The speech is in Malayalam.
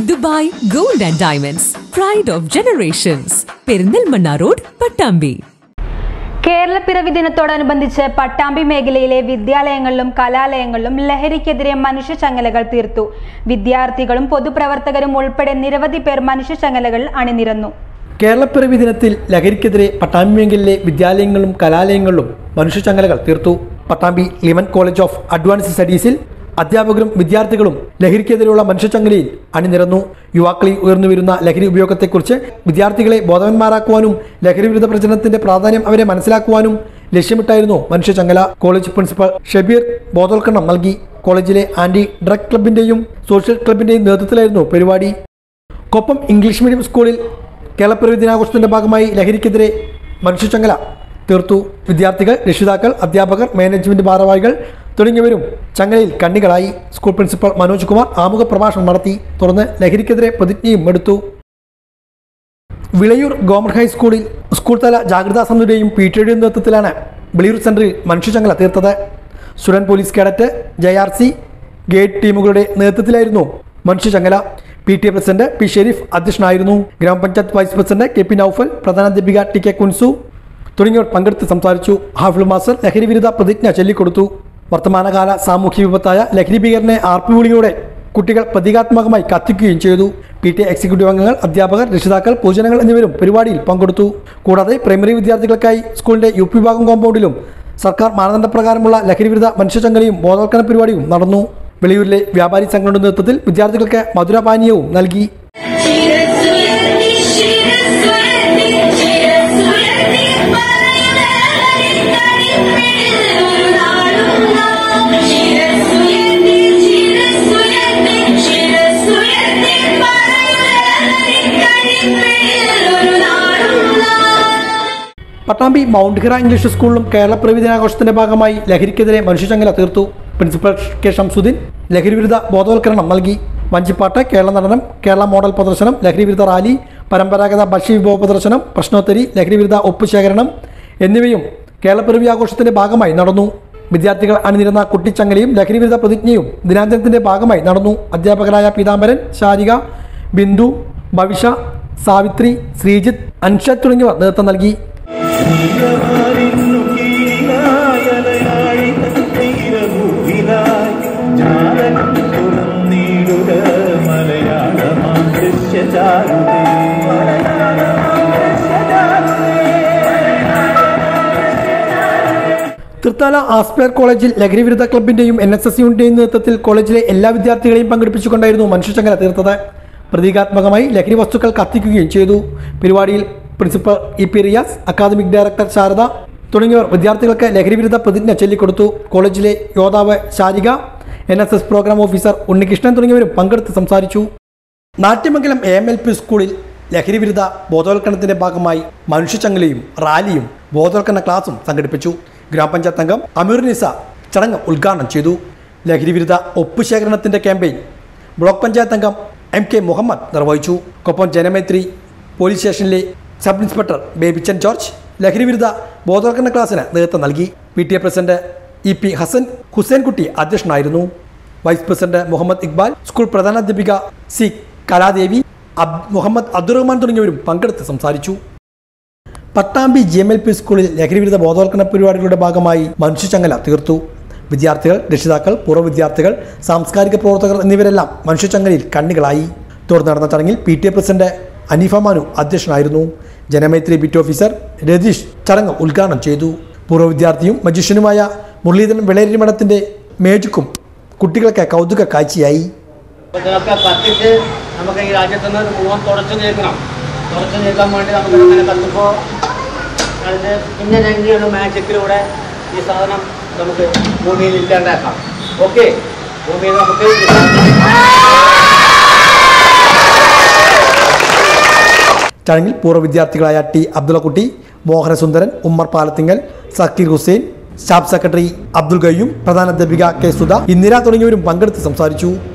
Dubai gold and diamonds pride of generations Perinthalmanna road Pattambi Keralapiravi ദിനത്തോടനുബന്ധിച്ച് പട്ടാമ്പി മേഖലയിലെ വിദ്യാലയങ്ങളിലും കലാലയങ്ങളിലും ലഹരിക്കെതിരെ മനുഷ്യചങ്ങലകൾ തീർത്തു വിദ്യാർത്ഥികളും പൊതുപ്രവർത്തകരും ഉൾപ്പെടെ നിരവധി പേർ മനുഷ്യചങ്ങലകൾ അണിനിരന്നു കേരളപ്പിറവി ദിനത്തിൽ ലഹരിക്കെതിരെ പട്ടാമ്പി മേഖലയിലെ വിദ്യാലയങ്ങളിലും കലാലയങ്ങളിലും മനുഷ്യചങ്ങലകൾ തീർത്തു പട്ടാമ്പി ലിമൻ കോളേജ് ഓഫ് അഡ്വാൻസ് സ്റ്റഡീസിൽ അധ്യാപകരും വിദ്യാർത്ഥികളും ലഹരിക്കെതിരെയുള്ള മനുഷ്യചങ്ങലയിൽ അണിനിരന്നു യുവാക്കളിൽ ഉയർന്നുവരുന്ന ലഹരി ഉപയോഗത്തെക്കുറിച്ച് വിദ്യാർത്ഥികളെ ബോധവാന്മാരാക്കുവാനും ലഹരി വിരുദ്ധ പ്രചരണത്തിന്റെ പ്രാധാന്യം അവരെ മനസ്സിലാക്കുവാനും ലക്ഷ്യമിട്ടായിരുന്നു മനുഷ്യചങ്ങല കോളേജ് പ്രിൻസിപ്പൽ ഷബീർ ബോധവൽക്കരണം നൽകി കോളേജിലെ ആന്റി ഡ്രഗ് ക്ലബിന്റെയും സോഷ്യൽ ക്ലബിന്റെയും നേതൃത്വത്തിലായിരുന്നു പരിപാടി കൊപ്പം ഇംഗ്ലീഷ് മീഡിയം സ്കൂളിൽ കേരളപ്പിറവി ദിനാഘോഷത്തിന്റെ ഭാഗമായി ലഹരിക്കെതിരെ മനുഷ്യചങ്ങല തീർത്തു വിദ്യാർത്ഥികൾ രക്ഷിതാക്കൾ അധ്യാപകർ മാനേജ്മെന്റ് ഭാരവാഹികൾ തുടങ്ങിയവരും ചങ്ങലയിൽ കണ്ണികളായി സ്കൂൾ പ്രിൻസിപ്പൽ മനോജ് കുമാർ ആമുഖ പ്രഭാഷണം നടത്തി തുടർന്ന് ലഹരിക്കെതിരെ പ്രതിജ്ഞയും എടുത്തു വിളയൂർ ഗവൺമെന്റ് ഹൈസ്കൂളിൽ സ്കൂൾ തല ജാഗ്രതാ സമിതിയുടെയും പി ടി യുടെയും നേതൃത്വത്തിലാണ് വിളയൂർ സെന്ററിൽ മനുഷ്യചങ്ങല തീർത്തത് student police cadet J R C gate ടീമുകളുടെ നേതൃത്വത്തിലായിരുന്നു മനുഷ്യചങ്ങല P T A president P Sharif അധ്യക്ഷനായിരുന്നു ഗ്രാമപഞ്ചായത്ത് vice president K P Noufal പ്രധാനാധ്യാപിക ടി കെ കുൻസു തുടങ്ങിയവർ പങ്കെടുത്ത് സംസാരിച്ചു ഹാഫിൾ മാസ്റ്റർ ലഹരി വിരുദ്ധ പ്രതിജ്ഞ ചൊല്ലിക്കൊടുത്തു വർത്തമാനകാല സാമൂഹ്യ വിപത്തായ ലഹരി ഭീകരനെ ആർപ്പുവിളിയോടെ കുട്ടികൾ പ്രതീകാത്മകമായി കത്തിക്കുകയും ചെയ്തു പി ടി എക്സിക്യൂട്ടീവ് അംഗങ്ങൾ അധ്യാപകർ രക്ഷിതാക്കൾ പൊതുജനങ്ങൾ എന്നിവരും പരിപാടിയിൽ പങ്കെടുത്തു കൂടാതെ പ്രൈമറി വിദ്യാർത്ഥികൾക്കായി സ്കൂളിന്റെ യു പി വിഭാഗം കോമ്പൗണ്ടിലും സർക്കാർ മാനദണ്ഡപ്രകാരമുള്ള ലഹരി വിരുദ്ധ മനുഷ്യചങ്ങലയും ബോധവൽക്കരണ പരിപാടിയും നടന്നു വെളിയൂരിലെ വ്യാപാരി സംഘടനയുടെ നേതൃത്വത്തിൽ വിദ്യാർത്ഥികൾക്ക് മധുരപാനീയവും നൽകി ചിരസുയർത്തി ചിരസുയർത്തി ചിരസുയർത്തി ചിരസുയർത്തി ചിരസുയർത്തി ചിരസുയർത്തി ഒരു നാടുള്ള പട്ടാമ്പി മൗണ്ട് ഹിറ ഇംഗ്ലീഷ് സ്കൂളിലും കേരളപ്പിറവി ദിനാഘോഷത്തിന്റെ ഭാഗമായി ലഹരിക്കെതിരെ മനുഷ്യചങ്ങല തീർത്തു പ്രിൻസിപ്പൽ കെ ഷംസുദ്ദീൻ ലഹരി വിരുദ്ധ ബോധവൽക്കരണം നൽകി വഞ്ചിപ്പാട്ട് കേരള നടനം കേരള മോഡൽ പ്രദർശനം ലഹരി വിരുദ്ധ റാലി പരമ്പരാഗത ഭക്ഷ്യ വിഭവ പ്രദർശനം പ്രശ്നോത്തരി ലഹരി വിരുദ്ധ ഒപ്പ് ശേഖരണം എന്നിവയും കേരളപ്പിറവി ആഘോഷത്തിന്റെ ഭാഗമായി നടന്നു വിദ്യാർത്ഥികൾ അണിനിരുന്ന കുട്ടിച്ചങ്ങലയും ലഹരി വിരുദ്ധ പ്രതിജ്ഞയും ദിനാചരണത്തിന്റെ ഭാഗമായി നടന്നു അധ്യാപകരായ പീതാംബരൻ ശാരിക ബിന്ദു ഭവിഷ സാവിത്രി ശ്രീജിത്ത് അൻഷ തുടങ്ങിയവർ നേതൃത്വം നൽകി നീലമാലിന്നു കീഴിലായലയായി തീരഭൂവിലായി ജാലകം തുറന്നിടുക മലയാളമാം ദൃശ്യചാരുതേ തൃത്താല ആസ്പയർ കോളേജിൽ ലഹരി വിരുദ്ധ ക്ലബിന്റെയും എൻ എസ് എസ് യൂണിന്റെയും നേതൃത്വത്തിൽ കോളേജിലെ എല്ലാ വിദ്യാർത്ഥികളെയും പങ്കെടുപ്പിച്ചുകൊണ്ടായിരുന്നു മനുഷ്യചങ്ങല തീർത്തത് പ്രതീകാത്മകമായി ലഹരി വസ്തുക്കൾ കത്തിക്കുകയും ചെയ്തു പരിപാടിയിൽ principal E P Riyas academic director Sharada തുടങ്ങിയവർ വിദ്യാർത്ഥികൾക്ക് ലഹരി വിരുദ്ധ പ്രതിജ്ഞ ചൊല്ലിക്കൊടുത്തു കോളേജിലെ യോദ്ധാവ് Sharika N S S program officer Unnikrishnan തുടങ്ങിയവരും പങ്കെടുത്ത് സംസാരിച്ചു Natyamangalam A M L P സ്കൂളിൽ ലഹരി വിരുദ്ധ ബോധവൽക്കരണത്തിന്റെ ഭാഗമായി മനുഷ്യച്ചങ്ങലയും റാലിയും ബോധവൽക്കരണ ക്ലാസും സംഘടിപ്പിച്ചു ഗ്രാമപഞ്ചായത്ത് അംഗം അമീർ നിസ ചടങ്ങ് ഉദ്ഘാടനം ചെയ്തു ലഹരി വിരുദ്ധ ഒപ്പ് ശേഖരണത്തിന്റെ ക്യാമ്പയിൻ ബ്ലോക്ക് പഞ്ചായത്ത് അംഗം എം കെ മുഹമ്മദ് നിർവഹിച്ചു കൊപ്പം ജനമൈത്രി പോലീസ് സ്റ്റേഷനിലെ സബ് ഇൻസ്പെക്ടർ ബേബിച്ചൻ ജോർജ് ലഹരി വിരുദ്ധ ബോധവൽക്കരണ ക്ലാസ്സിന് നേതൃത്വം നൽകി P T A president E P Hasan Hussainkutty അധ്യക്ഷനായിരുന്നു vice president Muhammad Iqbal school പ്രധാനാധ്യാപിക സി കലാദേവി അബ് മുഹമ്മദ് അബ്ദുറഹ്മാൻ തുടങ്ങിയവരും പങ്കെടുത്ത് സംസാരിച്ചു Pattambi G M L P സ്കൂളിൽ ലഹരിവിരുദ്ധ ബോധവൽക്കരണ പരിപാടികളുടെ ഭാഗമായി മനുഷ്യചങ്ങല തീർത്തു വിദ്യാർത്ഥികൾ രക്ഷിതാക്കൾ പൂർവ്വ വിദ്യാർത്ഥികൾ സാംസ്കാരിക പ്രവർത്തകർ എന്നിവരെല്ലാം മനുഷ്യചങ്ങലയിൽ കണ്ണികളായി തുടർന്ന് നടന്ന ചടങ്ങിൽ P T A president Aneefa Manu അധ്യക്ഷനായിരുന്നു ജനമൈത്രി ബിറ്റ് ഓഫീസർ രതീഷ് ചടങ്ങ് ഉദ്ഘാടനം ചെയ്തു പൂർവ്വ വിദ്യാർത്ഥിയും മജീഷ്യനുമായ മുരളീധരൻ വെളേരി മഠത്തിന്റെ മേജുക്കും കുട്ടികൾക്ക് കൗതുക കാഴ്ചയായി അപ്പോൾ ഇതൊക്കെ കത്തിച്ച് നമുക്ക് ഈ രാജ്യത്ത് നിന്ന് മുഴുവൻ തുടച്ചു നീക്കണം തുടച്ചു നീക്കാൻ വേണ്ടി നമുക്ക് ഇങ്ങനെ കത്തുമ്പോൾ അതിൻ്റെ പിന്നെ എങ്ങനെയാണ് മാജിക്കിലൂടെ ഈ സാധനം നമുക്ക് ഭൂമിയിൽ ഇല്ലാണ്ടാക്കാം ഓക്കെ ഭൂമിയിൽ നമുക്ക് ഈ സാധനം ചടങ്ങിൽ പൂർവ്വ വിദ്യാർത്ഥികളായ T Abdullakutty Mohanasundaran Ummer Palathingal Sakkeer Hussain staff secretary Abdul Gayyum പ്രധാന അധ്യാപിക കെ സുധ ഇന്ദിര തുടങ്ങിയവരും പങ്കെടുത്ത് സംസാരിച്ചു